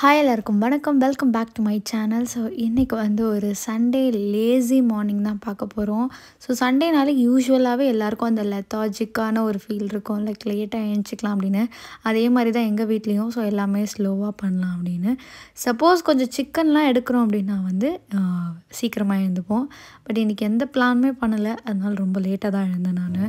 hi எல்லாருக்கும் வணக்கம் welcome back to my channel so இன்றைக்கி வந்து ஒரு சண்டே லேசி மார்னிங் தான் பார்க்க போகிறோம் ஸோ சண்டேனால யூஸ்வலாகவே எல்லாருக்கும் அந்த லெத்தாஜிக்கான ஒரு ஃபீல் இருக்கும் லைக் லேட்டாக எழுந்திச்சிக்கலாம் அப்படின்னு அதே மாதிரி தான் எங்கள் வீட்லேயும் ஸோ எல்லாமே ஸ்லோவாக பண்ணலாம் அப்படின்னு சப்போஸ் கொஞ்சம் சிக்கன்லாம் எடுக்கிறோம் அப்படின்னா வந்து ஆஹ், சீக்கிரமாக எழுந்துப்போம் பட் இன்றைக்கி எந்த பிளானுமே பண்ணலை அதனால ரொம்ப லேட்டாக தான் எழுந்தேன் நான்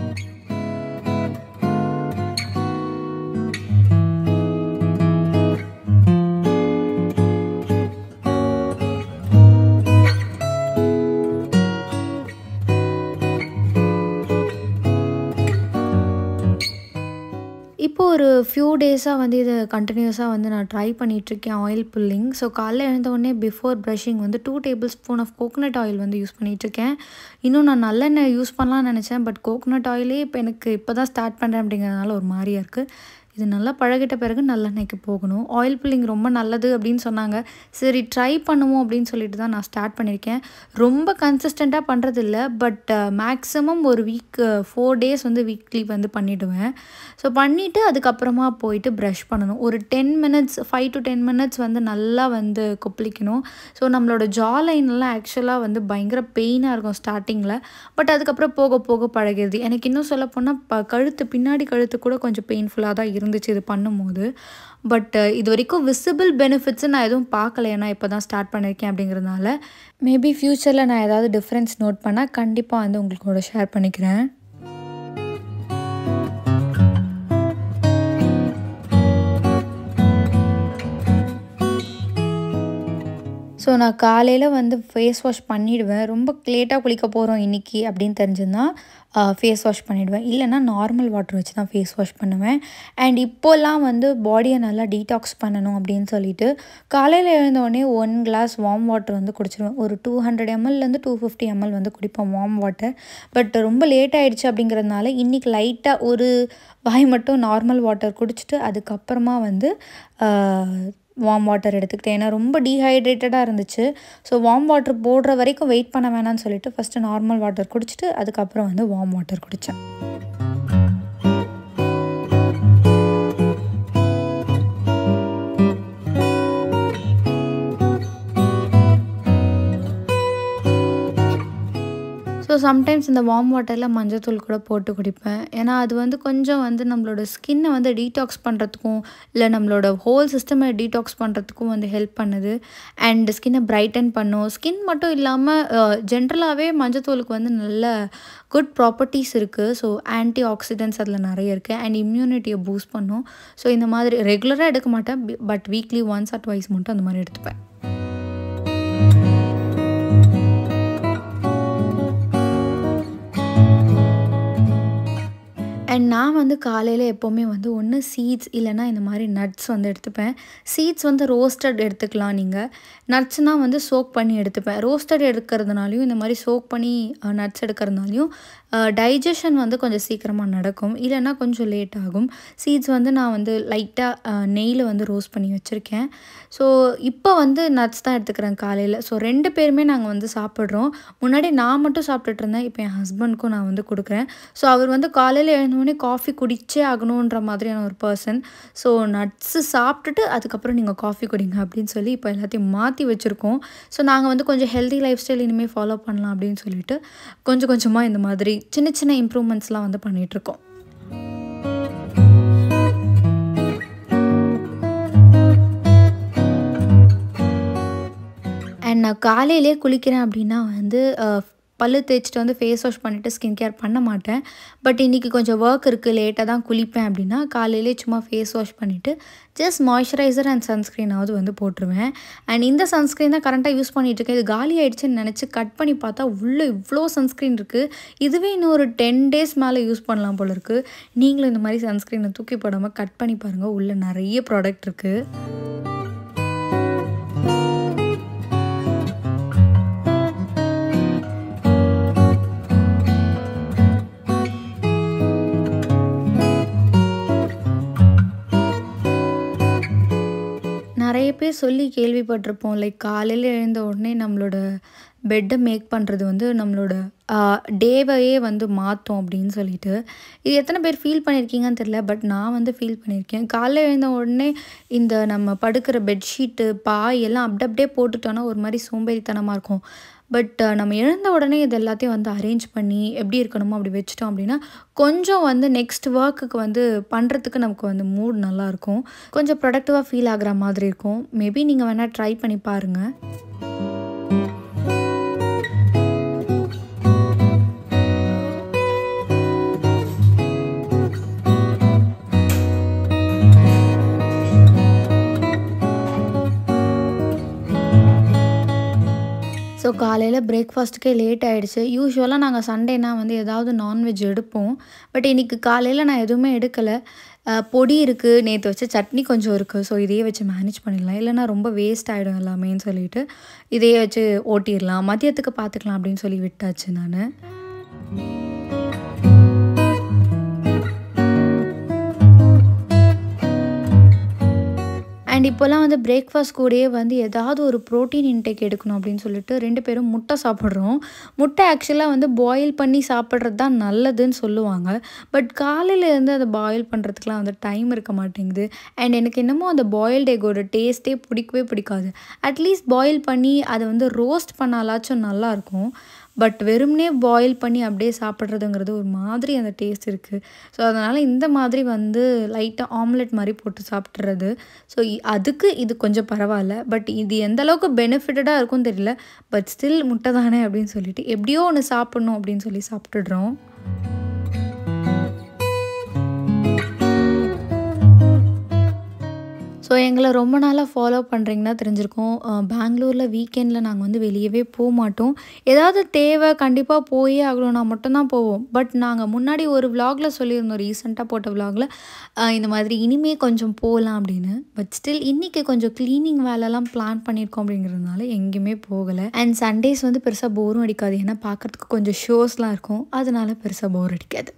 இப்போ ஒரு ஃபியூ டேஸாக வந்து இதை கண்டினியூஸாக வந்து நான் ட்ரை பண்ணிகிட்ருக்கேன் ஆயில் புல்லிங் ஸோ காலைல எழுந்த உடனே பிஃபோர் ப்ரஷிங் வந்து two tablespoon of coconut oil வந்து யூஸ் பண்ணிகிட்ருக்கேன் இன்னும் நான் நல்லெண்ணெய் யூஸ் பண்ணலாம்னு நினச்சேன் பட் கோகனட் ஆயிலே இப்போ எனக்கு இப்போ தான் ஸ்டார்ட் பண்ணுறேன் அப்படிங்கிறதுனால ஒரு மாதிரியா இருக்குது இது நல்லா பழகிட்ட பிறகு நல்லெண்ணெய்க்கு போகணும் ஆயில் புல்லிங் ரொம்ப நல்லது அப்படின்னு சொன்னாங்க சரி ட்ரை பண்ணுவோம் அப்படின்னு சொல்லிட்டு தான் நான் ஸ்டார்ட் பண்ணியிருக்கேன் ரொம்ப கன்சிஸ்டண்ட்டாக பண்ணுறது இல்லை பட் மேக்ஸிமம் ஒரு வீக் ஃபோர் டேஸ் வந்து வீக்லி வந்து பண்ணிவிடுவேன் ஸோ பண்ணிவிட்டு அதுக்கப்புறமா போயிட்டு ப்ரஷ் பண்ணணும் ஒரு ten minutes five to ten minutes வந்து நல்லா வந்து கொப்பளிக்கணும் ஸோ நம்மளோட ஜா லைன்லாம் ஆக்சுவலாக வந்து பயங்கர பெயினாக இருக்கும் ஸ்டார்டிங்கில் பட் அதுக்கப்புறம் போக போக பழகிடுது எனக்கு இன்னும் சொல்ல போனால் ப கழுத்து பின்னாடி கழுத்து கூட கொஞ்சம் பெயின்ஃபுல்லாக தான் இருந்துச்சு இது பண்ணும்போது பட் இது வரைக்கும் விசிபிள் பெனிஃபிட்ஸ் நான் எதுவும் பார்க்கல ஏன்னா இப்போ தான் ஸ்டார்ட் பண்ணியிருக்கேன் அப்படிங்கிறதுனால மேபி ஃப்யூச்சரில் நான் ஏதாவது டிஃப்ரென்ஸ் நோட் பண்ணால் கண்டிப்பாக வந்து உங்களுக்கு கூட ஷேர் பண்ணிக்கிறேன் ஸோ நான் காலையில் வந்து ஃபேஸ் வாஷ் பண்ணிவிடுவேன் ரொம்ப லேட்டாக குளிக்க போகிறோம் இன்றைக்கி அப்படின்னு தெரிஞ்சுன்னா ஃபேஸ் வாஷ் பண்ணிவிடுவேன் இல்லைன்னா நார்மல் வாட்டர் வச்சு தான் ஃபேஸ் வாஷ் பண்ணுவேன் அண்ட் இப்போல்லாம் வந்து பாடியை நல்லா டீடாக்ஸ் பண்ணணும் அப்படின்னு சொல்லிட்டு காலையில் எழுந்தோடனே ஒன் கிளாஸ் வார்ம் வாட்டர் வந்து குடிச்சிருவேன் ஒரு டூ ஹண்ட்ரட் எம்எல்லேருந்து டூ ஃபிஃப்டி எம்எல் வந்து குடிப்பேன் வார்ம் வாட்டர் பட் ரொம்ப லேட் ஆயிடுச்சு அப்படிங்கிறதுனால இன்றைக்கி லைட்டாக ஒரு வாய் மட்டும் நார்மல் வாட்டர் குடிச்சிட்டு அதுக்கப்புறமா வந்து வார்ம் வாட்டர் எடுத்துக்கிட்டேன் ஏன்னா ரொம்ப டீஹைட்ரேட்டடாக இருந்துச்சு ஸோ வார்ம் வாட்டர் போடுற வரைக்கும் வெயிட் பண்ண வேணாம்னு சொல்லிட்டு ஃபஸ்ட்டு நார்மல் வாட்டர் குடிச்சிட்டு அதுக்கப்புறம் வந்து வார்ம் வாட்டர் குடித்தேன் ஸோ சம்டைம்ஸ் இந்த வார்ம் வாட்டரில் மஞ்சத்தூள் கூட போட்டு குடிப்பேன் ஏன்னா அது வந்து கொஞ்சம் வந்து நம்மளோட ஸ்கின்னை வந்து டீடாக்ஸ் பண்ணுறதுக்கும் இல்லை நம்மளோட ஹோல் சிஸ்டமை டீடாக்ஸ் பண்ணுறதுக்கும் வந்து ஹெல்ப் பண்ணுது அண்ட் ஸ்கின்னை பிரைட்டன் பண்ணும் ஸ்கின் மட்டும் இல்லாமல் ஜென்ரலாகவே மஞ்சத்தூளுக்கு வந்து நல்ல குட் ப்ராப்பர்ட்டிஸ் இருக்குது ஸோ ஆன்டி ஆக்சிடென்ட்ஸ் அதில் நிறைய இருக்குது அண்ட் இம்யூனிட்டியை பூஸ்ட் பண்ணும் ஸோ இந்த மாதிரி ரெகுலராக எடுக்க மாட்டேன் but weekly once or twice மட்டும் அந்த மாதிரி எடுத்துப்பேன் அண்ட் நான் வந்து காலையில் எப்போவுமே வந்து ஒன்று சீட்ஸ் இல்லைன்னா இந்த மாதிரி நட்ஸ் வந்து எடுத்துப்பேன் சீட்ஸ் வந்து ரோஸ்டட் எடுத்துக்கலாம் நீங்கள் நட்ஸ்னால் வந்து சோக் பண்ணி எடுத்துப்பேன் ரோஸ்டட் எடுக்கிறதுனாலையும் இந்த மாதிரி சோக் பண்ணி நட்ஸ் எடுக்கிறதுனாலையும் டைஜஷன் வந்து கொஞ்சம் சீக்கிரமாக நடக்கும் இல்லைன்னா கொஞ்சம் லேட் ஆகும் சீட்ஸ் வந்து நான் வந்து லைட்டாக நெய்யில் வந்து ரோஸ்ட் பண்ணி வச்சுருக்கேன் ஸோ இப்போ வந்து நட்ஸ் தான் எடுத்துக்கிறேன் காலையில் ஸோ ரெண்டு பேருமே நாங்கள் வந்து சாப்பிட்றோம் முன்னாடி நான் மட்டும் சாப்பிட்டுட்டு இருந்தேன் இப்போ என் ஹஸ்பண்ட்க்கும் நான் வந்து கொடுக்குறேன் ஸோ அவர் வந்து காலையில் எழுந்தோடனே காஃபி குடிச்சே ஆகணுன்ற மாதிரியான ஒரு பர்சன் ஸோ நட்ஸு சாப்பிட்டுட்டு அதுக்கப்புறம் நீங்கள் காஃபி குடிங்க அப்படின்னு சொல்லி இப்போ எல்லாத்தையும் மாற்றி வச்சுருக்கோம் ஸோ நாங்கள் வந்து கொஞ்சம் ஹெல்தி லைஃப் ஸ்டைல் இனிமேல் ஃபாலோ பண்ணலாம் அப்படின்னு சொல்லிட்டு கொஞ்சம் கொஞ்சமாக இந்த மாதிரி சின்ன சின்ன இம்ப்ரூவ்மெண்ட்ஸ்லாம் வந்து பண்ணிகிட்ருக்கோம் அண்ட் நான் காலையிலே குளிக்கிறேன் அப்படின்னா வந்து அஹ், பல்லு தேய்ச்சிட்டு வந்து ஃபேஸ் வாஷ் பண்ணிவிட்டு ஸ்கின் கேர் பண்ண மாட்டேன் பட் இன்றைக்கி கொஞ்சம் ஒர்க் இருக்குது லேட்டாக தான் குளிப்பேன் அப்படின்னா காலையிலே சும்மா ஃபேஸ் வாஷ் பண்ணிவிட்டு ஜஸ்ட் மாய்ஸ்சரைசர் அண்ட் சன்ஸ்க்ரீனாவது வந்து போட்டுருவேன் அண்ட் இந்த சன்ஸ்க்ரீன் தான் கரண்ட்டாக யூஸ் பண்ணிகிட்டு இருக்கேன் இது காலி ஆயிடுச்சுன்னு நினச்சி கட் பண்ணி பார்த்தா உள்ளே இவ்வளோ சன்ஸ்க்ரீன் இருக்குது இதுவே இன்னும் ஒரு டென் டேஸ் மேலே யூஸ் பண்ணலாம் போல இருக்குது நீங்களும் இந்த மாதிரி சன்ஸ்க்ரீனை தூக்கி போடாமல் கட் பண்ணி பாருங்கள் உள்ளே நிறைய ப்ராடக்ட் இருக்குது நிறைய பேர் சொல்லி கேள்விப்பட்டிருப்போம் லைக் காலையில் எழுந்த உடனே நம்மளோட பெட்டை மேக் பண்ணுறது வந்து நம்மளோட டேவையே வந்து மாற்றும் அப்படின்னு சொல்லிட்டு இது எத்தனை பேர் ஃபீல் பண்ணியிருக்கீங்கன்னு தெரில பட் நான் வந்து ஃபீல் பண்ணியிருக்கேன் காலைல எழுந்த உடனே இந்த நம்ம படுக்கிற பெட்ஷீட்டு பாய் எல்லாம் அப்படி அப்படியே போட்டுட்டோன்னா ஒரு மாதிரி சோம்பேறித்தனமாக இருக்கும் பட் நம்ம எழுந்த உடனே இது எல்லாத்தையும் வந்து அரேஞ்ச் பண்ணி எப்படி இருக்கணுமோ அப்படி வச்சுட்டோம் அப்படின்னா கொஞ்சம் வந்து நெக்ஸ்ட் ஒர்க்குக்கு வந்து பண்ணுறதுக்கு நமக்கு வந்து மூட் நல்லாயிருக்கும் கொஞ்சம் ப்ரொடக்டிவாக ஃபீல் ஆகிற மாதிரி இருக்கும் மேபி நீங்கள் வேணால் ட்ரை பண்ணி பாருங்கள் ஸோ காலையில் பிரேக்ஃபாஸ்ட்டுக்கே லேட் ஆகிடுச்சு யூஸ்வலாக நாங்கள் சண்டேனா வந்து ஏதாவது நான்வெஜ் எடுப்போம் பட் இன்றைக்கி காலையில் நான் எதுவுமே எடுக்கலை பொடி இருக்குது நேற்று வச்ச சட்னி கொஞ்சம் இருக்குது ஸோ இதையே வச்சு மேனேஜ் பண்ணிடலாம் இல்லைனா ரொம்ப வேஸ்ட் ஆகிடும் எல்லாமேன்னு சொல்லிட்டு இதையே வச்சு ஓட்டிடலாம் மதியத்துக்கு பார்த்துக்கலாம் அப்படின்னு சொல்லி விட்டாச்சு நான் அண்ட் இப்போல்லாம் வந்து பிரேக்ஃபாஸ்ட் கூடயே வந்து ஏதாவது ஒரு ப்ரோட்டீன் இன்டேக் எடுக்கணும் அப்படின்னு சொல்லிட்டு ரெண்டு பேரும் முட்டை சாப்பிட்றோம் முட்டை ஆக்சுவலாக வந்து பாயில் பண்ணி சாப்பிட்றது தான் நல்லதுன்னு சொல்லுவாங்க பட் காலையிலேருந்து அதை பாயில் பண்ணுறதுக்குலாம் வந்து டைம் இருக்க மாட்டேங்குது அண்ட் எனக்கு என்னமோ அந்த பாயில்டு எக்கோட டேஸ்ட்டே பிடிக்கவே பிடிக்காது அட்லீஸ்ட் பாயில் பண்ணி அதை வந்து ரோஸ்ட் பண்ணாலாச்சும் நல்லாயிருக்கும் பட் வெறுமனே பாயில் பண்ணி அப்படியே சாப்பிட்றதுங்கிறது ஒரு மாதிரி அந்த டேஸ்ட் இருக்குது ஸோ அதனால் இந்த மாதிரி வந்து லைட்டாக ஆம்லெட் மாதிரி போட்டு சாப்பிட்றது ஸோ அதுக்கு இது கொஞ்சம் பரவாயில்ல பட் இது எந்த அளவுக்கு பெனிஃபிட்டடாக இருக்கும் தெரியல பட் ஸ்டில் முட்டை தானே அப்படின்னு சொல்லிட்டு எப்படியோ ஒன்று சாப்பிட்ணும் அப்படின்னு சொல்லி சாப்பிட்டுடுறோம் ஸோ எங்களை ரொம்ப நாளாக ஃபாலோ பண்ணுறீங்கன்னா தெரிஞ்சிருக்கோம் பெங்களூரில் வீக்கெண்டில் நாங்கள் வந்து வெளியவே போக மாட்டோம் ஏதாவது தேவை கண்டிப்பாக போயே ஆகணும்னா மட்டும்தான் போவோம் பட் நாங்கள் முன்னாடி ஒரு விலாகில் சொல்லியிருந்தோம் ரீசெண்டாக போட்ட விலாகில் இந்த மாதிரி இனிமே கொஞ்சம் போகலாம் அப்படின்னு பட் ஸ்டில் இன்றைக்கி கொஞ்சம் க்ளீனிங் வேலைலாம் பிளான் பண்ணியிருக்கோம் அப்படிங்கிறதுனால எங்கேயுமே போகலை அண்ட் சண்டேஸ் வந்து பெருசாக போரும் அடிக்காது ஏன்னா பார்க்குறதுக்கு கொஞ்சம் ஷோஸ்லாம் இருக்கும் அதனால பெருசாக போர் அடிக்காது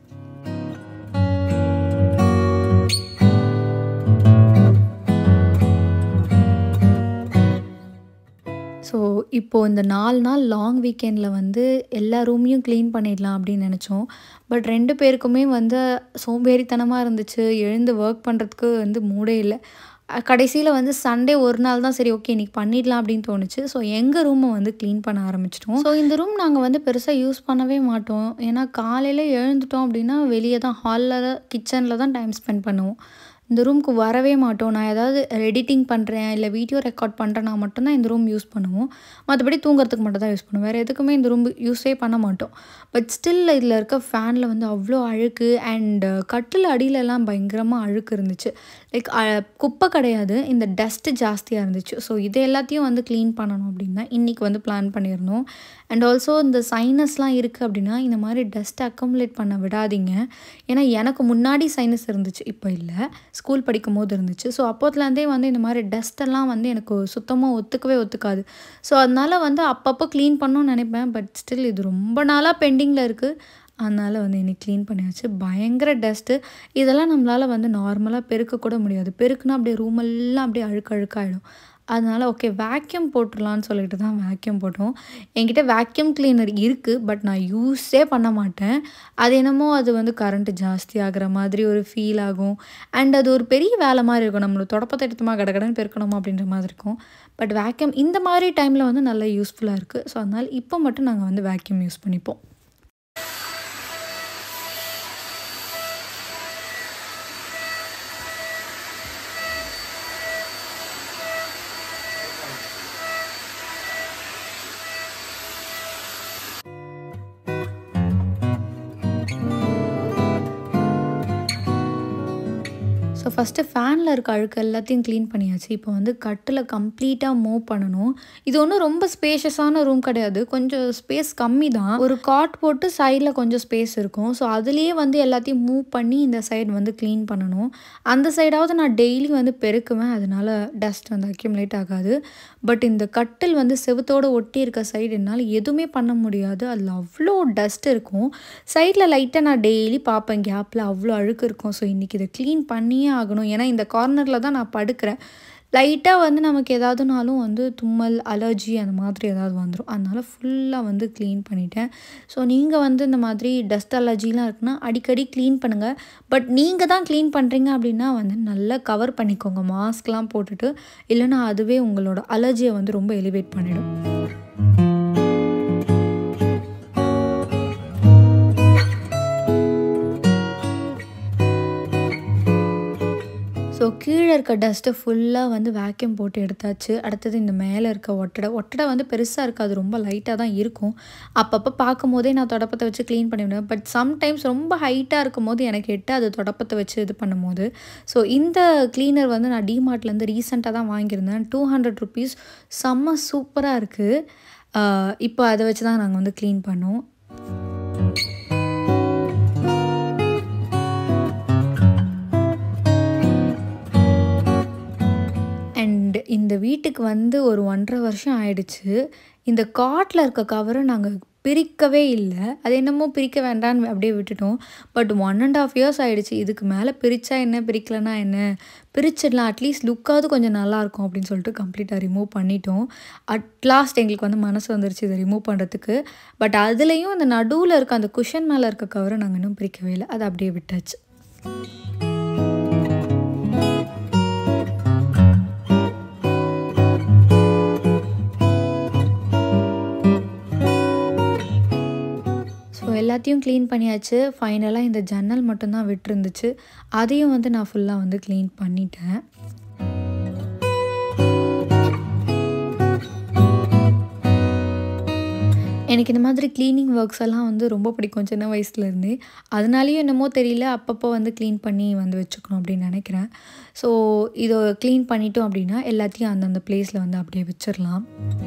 ஸோ இப்போது இந்த நாலு நாள் லாங் வீக்கெண்டில் வந்து எல்லா ரூமையும் க்ளீன் பண்ணிடலாம் அப்படின்னு நினச்சோம் பட் ரெண்டு பேருக்குமே வந்து சோம்பேறித்தனமாக இருந்துச்சு எழுந்து ஒர்க் பண்ணுறதுக்கு வந்து மூடே இல்லை கடைசியில் வந்து சண்டே ஒரு நாள் தான் சரி ஓகே இன்றைக்கி பண்ணிடலாம் அப்படின்னு தோணுச்சு ஸோ எங்கள் ரூமை வந்து க்ளீன் பண்ண ஆரம்பிச்சிட்டோம் ஸோ இந்த ரூம் நாங்கள் வந்து பெருசாக யூஸ் பண்ணவே மாட்டோம் ஏன்னா காலையில் எழுந்துட்டோம் அப்படின்னா வெளியே தான் ஹாலில் கிச்சனில் தான் டைம் ஸ்பெண்ட் பண்ணுவோம் இந்த ரூமுக்கு வரவே மாட்டோம் நான் ஏதாவது எடிட்டிங் பண்ணுறேன் இல்லை வீடியோ ரெக்கார்ட் பண்ணுறேன்னா மட்டும்தான் இந்த ரூம் யூஸ் பண்ணுவோம் மற்றபடி தூங்குறதுக்கு மட்டும் தான் யூஸ் பண்ணுவோம் வேறு எதுக்குமே இந்த ரூம் யூஸே பண்ண மாட்டோம் பட் ஸ்டில் இதில் இருக்க ஃபேனில் வந்து அவ்வளோ அழுக்கு அண்ட் கட்டில் அடியிலலாம் பயங்கரமாக அழுக்கு இருந்துச்சு லைக் குப்பை கிடையாது இந்த டஸ்ட்டு ஜாஸ்தியாக இருந்துச்சு ஸோ இது எல்லாத்தையும் வந்து க்ளீன் பண்ணணும் அப்படின்னா இன்றைக்கி வந்து பிளான் பண்ணியிருந்தோம் அண்ட் ஆல்சோ இந்த சைனஸ்லாம் இருக்குது அப்படின்னா இந்த மாதிரி டஸ்ட் அக்கமுலேட் பண்ண விடாதீங்க ஏன்னா எனக்கு முன்னாடி சைனஸ் இருந்துச்சு இப்போ இல்லை ஸ்கூல் படிக்கும் போது இருந்துச்சு ஸோ அப்போத்துலேருந்தே வந்து இந்த மாதிரி டஸ்ட்டெல்லாம் வந்து எனக்கு சுத்தமாக ஒத்துக்கவே ஒத்துக்காது ஸோ அதனால் வந்து அப்பப்போ க்ளீன் பண்ணணும்னு நினைப்பேன் பட் ஸ்டில் இது ரொம்ப நாளாக பெண்டிங்கில் இருக்குது அதனால் வந்து இன்னைக்கு க்ளீன் பண்ணியாச்சு பயங்கர டஸ்ட்டு இதெல்லாம் நம்மளால் வந்து நார்மலாக பெருக்கக்கூட முடியாது பெருக்குனா அப்படியே ரூமெல்லாம் அப்படியே அழுக்கு அழுக்காயிடும் அதனால் ஓகே வேக்யூம் போட்டுடலான்னு சொல்லிட்டு தான் வேக்யூம் போட்டோம் என்கிட்ட வேக்யூம் கிளீனர் இருக்குது பட் நான் யூஸே பண்ண மாட்டேன் அது என்னமோ அது வந்து கரண்ட்டு ஜாஸ்தி ஆகிற மாதிரி ஒரு ஃபீல் ஆகும் அண்ட் அது ஒரு பெரிய வேலை மாதிரி இருக்கும் நம்மளை தொடப்பத்தை எடுத்துமா கடகடன்னு பெருக்கணுமா அப்படின்ற மாதிரி இருக்கும் பட் வேக்யூம் இந்த மாதிரி டைமில் வந்து நல்லா யூஸ்ஃபுல்லாக இருக்குது ஸோ அதனால் இப்போ மட்டும் நாங்கள் வந்து வேக்யூம் யூஸ் பண்ணிப்போம் ஸோ ஃபஸ்ட்டு ஃபேனில் இருக்க அழுக்கு எல்லாத்தையும் க்ளீன் பண்ணியாச்சு இப்போ வந்து கட்டில் கம்ப்ளீட்டாக மூவ் பண்ணணும் இது ஒன்றும் ரொம்ப ஸ்பேஷியஸான ரூம் கிடையாது கொஞ்சம் ஸ்பேஸ் கம்மி தான் ஒரு காட் போட்டு சைடில் கொஞ்சம் ஸ்பேஸ் இருக்கும் ஸோ அதுலேயே வந்து எல்லாத்தையும் மூவ் பண்ணி இந்த சைடு வந்து க்ளீன் பண்ணணும் அந்த சைடாவது நான் டெய்லி வந்து பெருக்குவேன் அதனால டஸ்ட் வந்து அக்யூமுலேட் ஆகாது பட் இந்த கட்டில் வந்து செவுத்தோடு ஒட்டி இருக்க சைடு என்னால் எதுவுமே பண்ண முடியாது அதில் அவ்வளோ டஸ்ட் இருக்கும் சைடில் லைட்டாக நான் டெய்லி பார்ப்பேன் கேப்பில் அவ்வளோ அழுக்கு இருக்கும் ஸோ இன்றைக்கி இதை க்ளீன் பண்ணியே ஆகணும் ஏன்னா இந்த கார்னரில் தான் நான் படுக்கிறேன் லைட்டாக வந்து நமக்கு ஏதாவதுனாலும் வந்து தும்மல் அலர்ஜி அந்த மாதிரி ஏதாவது வந்துடும் அதனால் ஃபுல்லாக வந்து க்ளீன் பண்ணிட்டேன் ஸோ நீங்கள் வந்து இந்த மாதிரி டஸ்ட் அலர்ஜிலாம் இருக்குன்னா அடிக்கடி க்ளீன் பண்ணுங்கள் பட் நீங்கள் தான் க்ளீன் பண்ணுறீங்க அப்படின்னா வந்து நல்லா கவர் பண்ணிக்கோங்க மாஸ்க்லாம் போட்டுட்டு இல்லைன்னா அதுவே உங்களோட அலர்ஜியை வந்து ரொம்ப எலிவேட் பண்ணிடும் ஸோ கீழே இருக்க டஸ்ட்டை ஃபுல்லாக வந்து வேக்யூம் போட்டு எடுத்தாச்சு அடுத்தது இந்த மேலே இருக்க ஒட்டடை ஒட்டடை வந்து பெருசாக இருக்காது ரொம்ப லைட்டாக தான் இருக்கும் அப்பப்போ பார்க்கும் போதே நான் தொடப்பத்தை வச்சு க்ளீன் பண்ணிவிடுவேன் பட் சம்டைம்ஸ் ரொம்ப ஹைட்டாக இருக்கும் போது எனக்கு எட்டு அது தொடப்பத்தை வச்சு இது பண்ணும்போது ஸோ இந்த க்ளீனர் வந்து நான் டிமார்ட்லேருந்து ரீசெண்டாக தான் வாங்கியிருந்தேன் டூ ஹண்ட்ரட் ருபீஸ் செம்ம சூப்பராக இருக்குது இப்போ அதை வச்சு தான் நாங்கள் வந்து க்ளீன் பண்ணோம் அண்ட் இந்த வீட்டுக்கு வந்து ஒரு ஒன்றரை வருஷம் ஆயிடுச்சு இந்த காட்டில் இருக்க கவரை நாங்கள் பிரிக்கவே இல்லை அது என்னமோ பிரிக்க வேண்டான்னு அப்படியே விட்டுட்டோம் but one and half years ஆகிடுச்சு இதுக்கு மேலே பிரித்தா என்ன பிரிக்கலனா என்ன பிரிச்சிடலாம் அட்லீஸ்ட் லுக்காவது கொஞ்சம் நல்லாயிருக்கும் அப்படின்னு சொல்லிட்டு கம்ப்ளீட்டாக ரிமூவ் பண்ணிட்டோம் அட் லாஸ்ட் எங்களுக்கு வந்து மனசு வந்துருச்சு இதை ரிமூவ் பண்ணுறதுக்கு பட் அதுலேயும் அந்த நடுவில் இருக்க அந்த குஷன் மேலே இருக்க கவரை நாங்கள் இன்னும் பிரிக்கவே இல்லை அதை அப்படியே விட்டாச்சு ஸோ எல்லாத்தையும் க்ளீன் பண்ணியாச்சு ஃபைனலாக இந்த ஜன்னல் மட்டும்தான் விட்டுருந்துச்சு அதையும் வந்து நான் ஃபுல்லாக வந்து க்ளீன் பண்ணிட்டேன் எனக்கு இந்த மாதிரி க்ளீனிங் ஒர்க்ஸ் எல்லாம் வந்து ரொம்ப பிடிக்கும் சின்ன வயசுலேருந்தே அதனாலேயும் என்னமோ தெரியல அப்பப்போ வந்து க்ளீன் பண்ணி வந்து வச்சுக்கணும் அப்படின்னு நினைக்கிறேன் ஸோ இதை க்ளீன் பண்ணிட்டோம் அப்படின்னா எல்லாத்தையும் அந்தந்த பிளேஸில் வந்து அப்படியே வச்சிடலாம்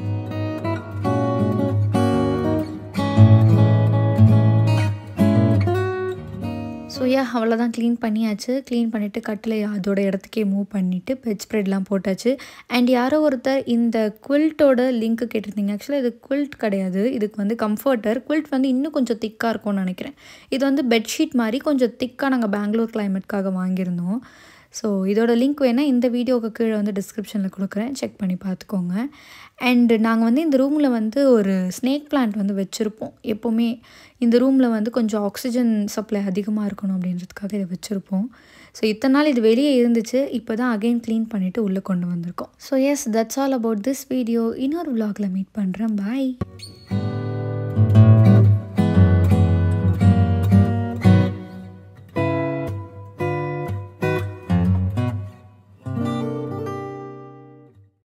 ஸோ யா அவ்வளோதான் க்ளீன் பண்ணியாச்சு க்ளீன் பண்ணிவிட்டு கட்டில் அதோட இடத்துக்கே மூவ் பண்ணிவிட்டு பெட் ஸ்ப்ரெட்லாம் போட்டாச்சு அண்ட் யாரோ ஒருத்தர் இந்த குவில்ட்டோட லிங்க்கு கேட்டிருந்தீங்க ஆக்சுவலாக இது குவில்ட் கிடையாது இதுக்கு வந்து கம்ஃபர்ட்டர் குவில்ட் வந்து இன்னும் கொஞ்சம் திக்காக இருக்கும்னு நினைக்கிறேன் இது வந்து பெட்ஷீட் மாதிரி கொஞ்சம் திக்காக நாங்கள் பெங்களூர் கிளைமேட்காக வாங்கியிருந்தோம் ஸோ இதோட லிங்க் வேணால் இந்த வீடியோவுக்கு கீழே வந்து டிஸ்கிரிப்ஷனில் கொடுக்குறேன் செக் பண்ணி பார்த்துக்கோங்க அண்டு நாங்கள் வந்து இந்த ரூமில் வந்து ஒரு ஸ்னேக் பிளான்ட் வந்து வச்சுருப்போம் எப்போவுமே இந்த ரூமில் வந்து கொஞ்சம் ஆக்சிஜன் சப்ளை அதிகமாக இருக்கணும் அப்படின்றதுக்காக இதை வச்சுருப்போம் ஸோ இத்தனை நாள் இது வெளியே இருந்துச்சு இப்போ தான் அகெயின் க்ளீன் பண்ணிவிட்டு உள்ளே கொண்டு வந்திருக்கோம் so yes that's all about this video இன்னொரு விலாகில் மீட் பண்ணுறேன் பாய்